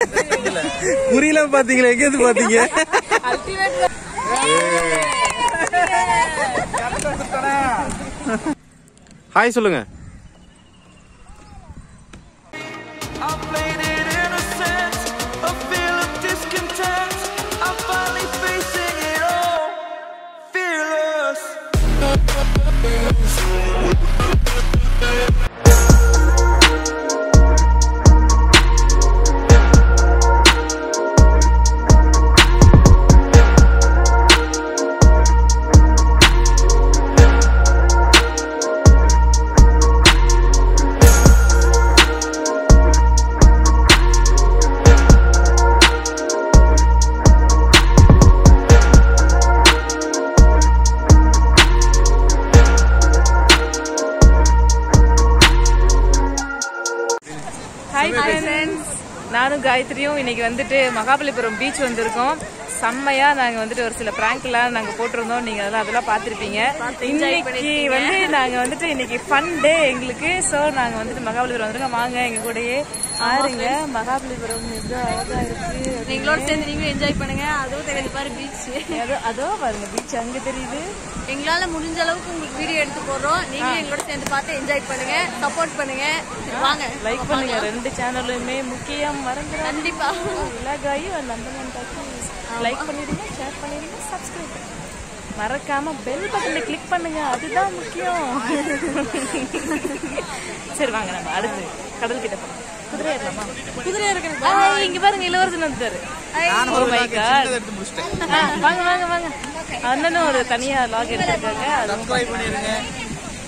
குறியெல்லாம் பாத்தீங்களா எங்க இருந்து பாத்தீங்க ஹாய் சொல்லுங்க I played it innocent, a feel of discontent. I'm finally facing it all, fearless. Hi friends நானும் காயத்ரியும் இன்னைக்கு வந்துட்டு மகாபலிபுரம் பீச் வந்திருக்கோம் செம்மையா நாங்க வந்துட்டு ஒரு சில prank எல்லாம் நாங்க போட்டிருந்தோம் நீங்க அதெல்லாம் அதெல்லாம் பார்த்திருப்பீங்க இன்னைக்கு வந்து நாங்க வந்துட்டு இன்னைக்கு ஃபன் டே எங்களுக்கு சோ நாங்க வந்துட்டு மகாபலிபுரம் வந்திருக்கோம் வாங்க எங்க கூடயே ஆறுங்க மகாபலிபுரம் எவ்வளோ அழகா இருக்கு எங்களோட சேர்ந்து நீங்களும் என்ஜாய் பண்ணுங்க அதுவும் தெரியுது பாரு பீச் அதோ அதோ பாருங்க பீச் அங்க தெரியுது எங்களால முடிஞ்ச அளவுக்கு உங்களுக்கு வீடியோ எடுத்து போடுறோம் நீங்களும் எங்களோட சேர்ந்து பார்த்து என்ஜாய் பண்ணுங்க சப்போர்ட் பண்ணுங்க சரி, வாங்க லைக் பண்ணுங்க ரெண்டு சேனலுமே முக்கியம் மறந்துடாதீங்க கண்டிப்பா இலகாயும் நம்பர் லைக் பண்ணிடுங்க ஷேர் பண்ணிடுங்க சப்ஸ்கிரைப் பண்ணுங்க மறக்காம பெல் பட்டனை கிளிக் பண்ணுங்க அதுதான் முக்கியம் சரி வாங்க நம்ம அடுத்து கடல் கிட்ட போலாம் குதிரை ஏறலாமா குதிரை இருக்கணும் ஆ, இங்க பாருங்க இளவரசன் வந்துட்டாரு Oh my God. ஆ, வாங்க வாங்க வாங்க அண்ணனும் ஒரு தனியா லாக் எடுத்திருக்காங்க அது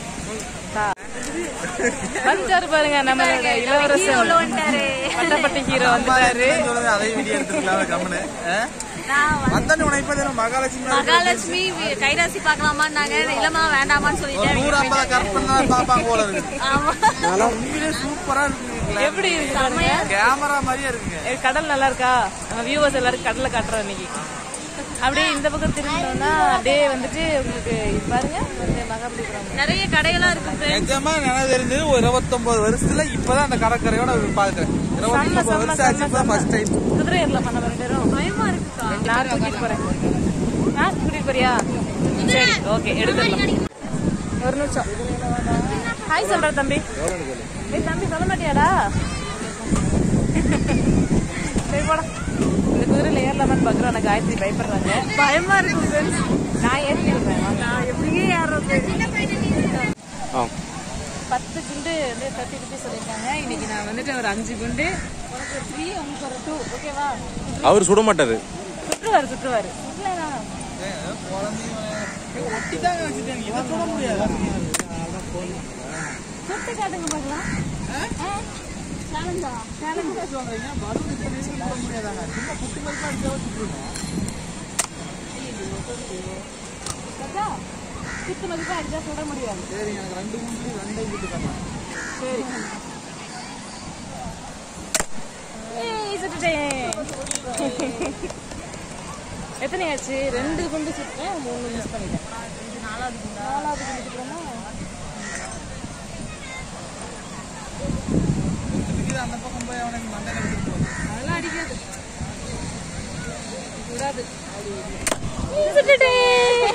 வந்துட்டாரு பாருங்க நம்மளோட இளவரசன் வந்துட்டாரு. பட்டப்பட்டி ஹீரோ வந்துட்டாரு அதே வீடியோ எடுத்துக்கலாம் கம்முன்னு நான் வந்தோன்னு உனக்கு இப்ப தெரியும் மகாலட்சுமி மகாலட்சுமி வி- கைராசி பார்க்கலாமான்னாங்க இல்லமா வேண்டாமான்னு சொல்லிட்டேன் நூறு ஐம்பது கரெக்ட் பண்ணா பாப்பாங்க போல இருக்கு ஆமா அதெல்லாம் உண்மையிலே சூப்பரா இருக்கு எப்படி இருக்கு பாருங்க கேமரா மாதிரியே இருக்குங்க ஏ, கடல் நல்லா இருக்கா நம்ம வியூவர்ஸ் எல்லாரும் கடல்ல காட்டுறோம் இன்னைக்கு அப்படியே இந்த பக்கம் திரும்பினோம்னா அப்படியே வந்துட்டு உங்களுக்கு இது பாருங்க இந்த மகாபலிபுரம் நிறைய கடையெல்லாம் இருக்கு friends. நிஜமா நினைவு தெரிஞ்சது ஒரு இருபத்தொன்பது வருஷத்துல இப்பதான் அந்த கடற்கரையோட பாக்குறேன் செம்ம இருபத்தொன்பது செம்ம வருஷம் ஆச்சு செம்ம இப்பதான் ஃபர்ஸ்ட் டைம் குதிரை ஏறலாம் பண்ண ரெண்டு பேரும் பயமா இருக்குக்கா நான் கூட்டிட்டு போறேன் நான் கூட்டிட்டு போறியா சரி ஓகே எடுத்துடலாம் ஒரு நிமிஷம் ஹாய் சொல்ற தம்பி ஏய் தம்பி சொல்ல மாட்டியாடா சரி போடா இந்த குதிரையில ஏறலாமான்னு பாக்குறோம் நான் காயத்ரி பயப்படுறாங்க பயமா இருக்கு friends. நான் ஏற்றிடுறேன் நான் எப்படியே ஏறுறது பத்து குண்டு வந்து தேர்ட்டி ருபீஸ் சொல்லியிருக்காங்க இன்னைக்கு நான் வந்துட்டு ஒரு அஞ்சு குண்டு உனக்கு த்ரீ உங்களுக்கு ஒரு டூ ஓகேவா அவர் சுட மாட்டாரு சுற்றுவாரு சுற்றுவாரு சுற்றலாம் சுட்டு காட்டுங்க பார்க்கலாம் குத்து மதிப்பா அடிச்சா சுட முடியாது சரி எனக்கு ரெண்டு குண்டு ரெண்டு சரி ஏய், சுட்டுட்டேன் எத்தனை ஆச்சு ரெண்டு குண்டு சுட்டேன் மூணு மிஸ் பண்ணிட்டேன் நாலாவது குண்டு நாலாவது குண்டு சுட்டுறேன்னா அந்த பக்கம் போய் அவனுக்கு மண்டை அதெல்லாம் அடிக்காது விடாது சுட்டுட்டேன்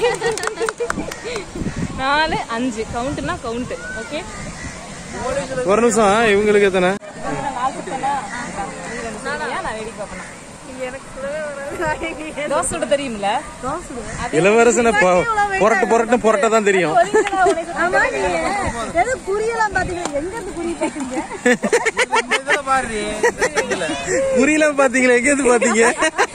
நாலு அஞ்சு கவுண்ட்னா கவுண்ட் ஓகே ஒரு நிமிஷம் இவங்களுக்கு எத்தனை நாலு சுத்தனா நான் வேடிக்கை பார்ப்பேன் தோசை சுட தெரியும்ல இளவரசனை பொ- புரட்டு புரட்டு புரட்ட தான் தெரியும் குறியெல்லாம் பாத்தீங்களா எங்க இருந்து பாத்தீங்க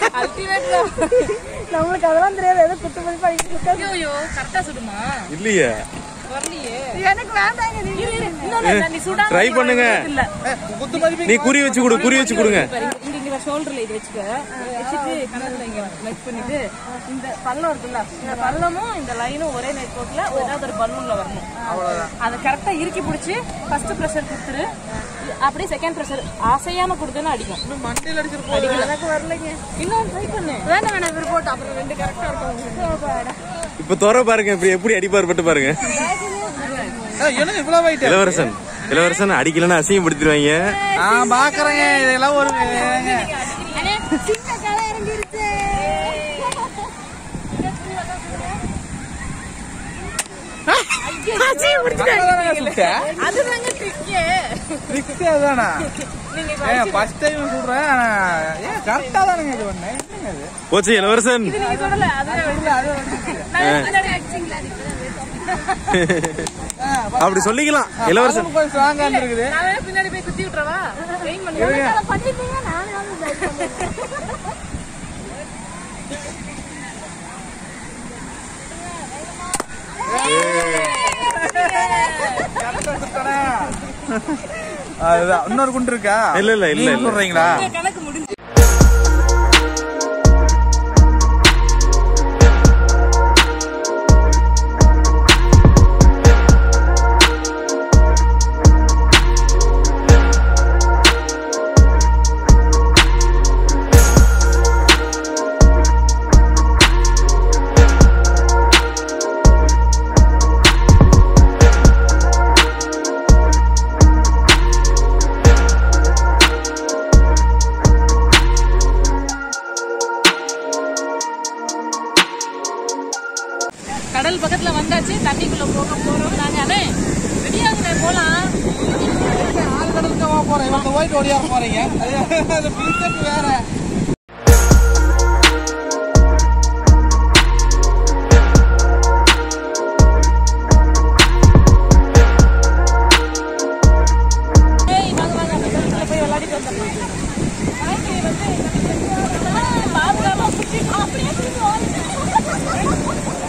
நம்மளுக்கு அதெல்லாம் தெரியாது ஏதோ குத்து மதிப்பு அடிக்கிட்டு ஐயோ கரெக்டா சுடுமா இல்லையே வரலையே எனக்கு வேண்டாங்க நீங்க இரு, இரு. இன்னொன்னு இல்ல, நீ சுடாம ட்ரை இவ்வளவு பண்ணுங்க இல்ல நீ குறி வச்சு கொடு குறி வச்சு கொடுங்க பாரு, இங்க இங்க ஷோல்டர்ல இது வச்சுக்க வச்சுட்டு கணக்குல இங்க மெச் பண்ணிட்டு இந்த பள்ளம் இருக்குல்ல இந்த பள்ளமும் இந்த லைனும் ஒரே நெட் கோட்ல ஏதாவது ஒரு பலூன்ல வரணும் அதை கரெக்டா இறுக்கி பிடிச்சி ஃபர்ஸ்ட் ப்ரெஷர் கொடுத்துரு அப்படியே செகண்ட் ப்ரெஷர் அசையாம கொடுத்தேன்னா அடிக்கும் மண்டையில் அடிச்சிருப்போம் எனக்கு வரலைங்க இன்னும் ட்ரை பண்ணு வேண்டாம் வேணாம் இவர் போட்டு அப்புறம் ரெண்டு கரெக்டா இருக்கும் இப்ப துற பாருங்க இப்படி எப்படி அடிப்பார் பட்டு பாருங்க என்ன இவ்வளவு weight? இளவரசன் இளவரசன் அடிக்கலன்னு அசிங்கப்படுத்திடுவாங்க நான் பாக்குறேங்க இதெல்லாம் ஒரு ஏங்க. அதானங்க சுட்டேன். Trick அதானா? ஏன் first time சுடுறேன். ஆனா, ஏன் correct ஆ தானங்க இது பண்ணேன். என்னங்க இது? போச்சு இளவரசன் இல்ல, அது அப்படி சொல்லிக்கலாம் இளவரசன் அதுவும் கொஞ்சம் strong ஆ இருந்திருக்குது. பின்னாடி போய் குத்தி விட்டுறவா வெயிட் பண்ணு இருங்க. correct ஆ சுட்டேனா? அதுதான். இன்னொரு குண்டு இருக்கா இல்ல, இல்ல, இல்ல, நீங்க இல்ல. சொல்றீங்களா கணக்கு முடிஞ்சு கடல் பக்கத்துல வந்தாச்சு தண்ணிக்குள்ள போக போறோம் நாங்க அண்ணே ரெடியாகுங்க போலாம் ஆள் கடலுக்கு போறேன் இவங்க போயிட்டு ஓடியா போறீங்க அது அது பிரிக்கெட் வேற ஏய் வாங்க வாங்க அந்த கடலுக்குள்ள போய் விளையாடிட்டு வந்துடலாம் வாங்கி வந்து பாதுகாப்பா சுத்தி அப்படியே சுத்தி ஓடுங்க.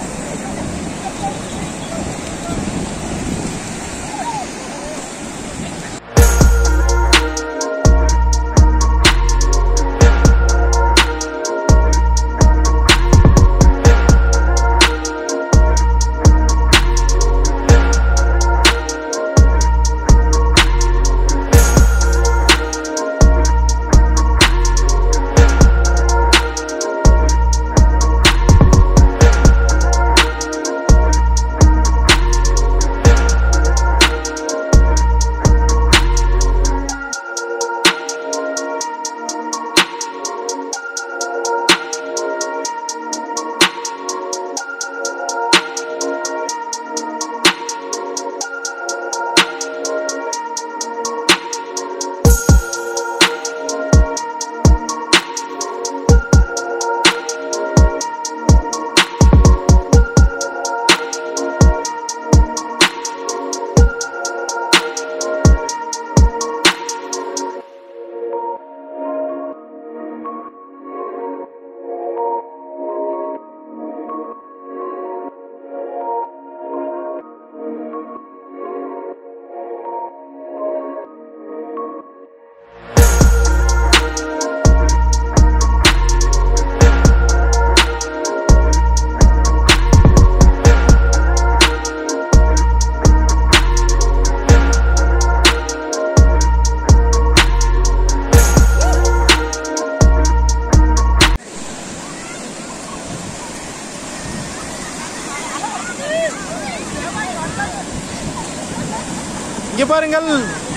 இங்க பாருங்கள்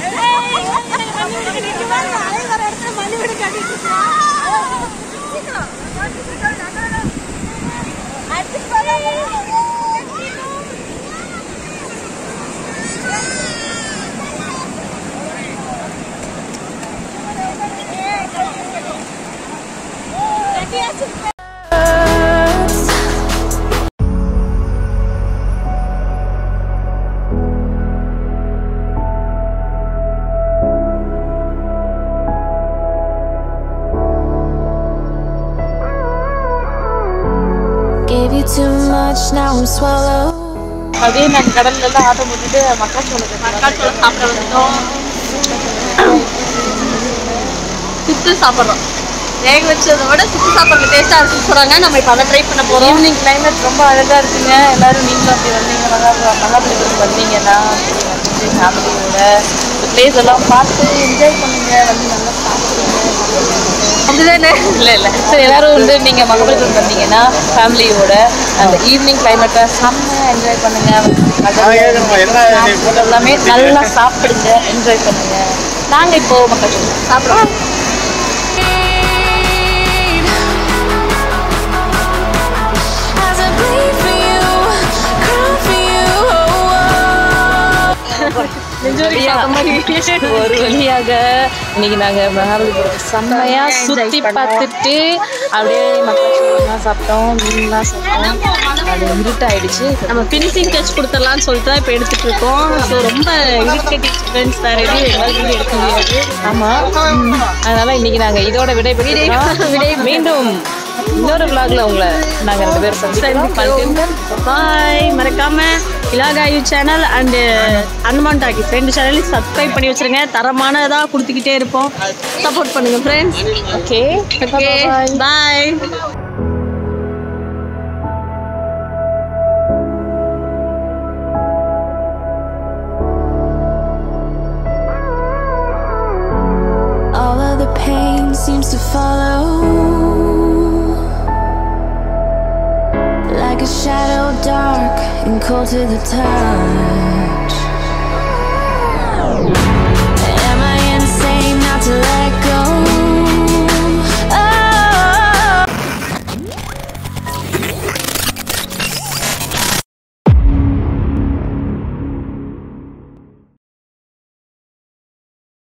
Gave you too much, now I'm swallowed. அப்படியே நாங்க கடல்ல எல்லாம் ஆட்டம் போட்டுட்டு மக்காச்சோளம் மக்காச்சோளம் சாப்பிட வந்துட்டோம் சுத்து சாப்பிட்றோம் வேக வச்சதை விட சுத்து சாப்பிட்றது டேஸ்டா இருக்குன்னு சொல்றாங்க நம்ம இப்போ அதை ட்ரை பண்ண போறோம் ஈவினிங் கிளைமேட் ரொம்ப அழகா இருக்குங்க எல்லாரும் நீங்களும் அப்படி வந்தீங்க மகா மகாபலிபுரம் வந்தீங்கன்னா அப்படி வந்துட்டு ஃபேமிலியோட பிளேஸ் எல்லாம் பார்த்து என்ஜாய் பண்ணுங்க வந்து நல்லா சாப்பிடுங்க அப்படிதானே இல்ல இல்ல சரி எல்லாரும் வந்து நீங்க மகாபலிபுரம் வந்தீங்கன்னா ஃபேமிலியோட அந்த ஈவினிங் கிளைமேட்டை செம்ம என்ஜாய் பண்ணுங்க வந்து எல்லாமே நல்லா சாப்பிடுங்க என்ஜாய் பண்ணுங்க நாங்க இப்போ மக்கள் சாப்பிடுறோம் As I bleed for you, cry for you. ஒரு வழியாக இன்னைக்கு நாங்க மகாபலிபுரம் செம்மையா சுத்தி பார்த்துட்டு அப்படியே மக்கள் சாப்பிட்டோம் மீன்லாம் சாப்பிட்டோம் அது இருட்டாயிடுச்சு நம்ம ஃபினிஷிங் டச் கொடுத்துடலாம்னு சொல்லிட்டு தான் இப்போ எடுத்துட்டு இருக்கோம் ஸோ ரொம்ப இரிட்டேட்டிங் ஃப்ரெண்ட்ஸ் வேற எதுவும் எங்களால் வீடியோ எடுக்க முடியாது ஆமா ம். அதனால இன்னைக்கு நாங்க இதோட விடை விடை மீண்டும் இன்னொரு vlogல உங்களை நாங்க ரெண்டு பேரும் சந்திக்கிறோம் பாய் மறக்காம இலாகாயு சேனல் அண்ட் அனுமான் டாக்கி ரெண்டு சேனலையும் சப்ஸ்கிரைப் பண்ணி வச்சிருங்க தரமானதாக கொடுத்துக்கிட்டே இருப்போம் சப்போர்ட் பண்ணுங்க friends okay okay bye All of the pain seems to follow like a shadow, dark and cold to the touch.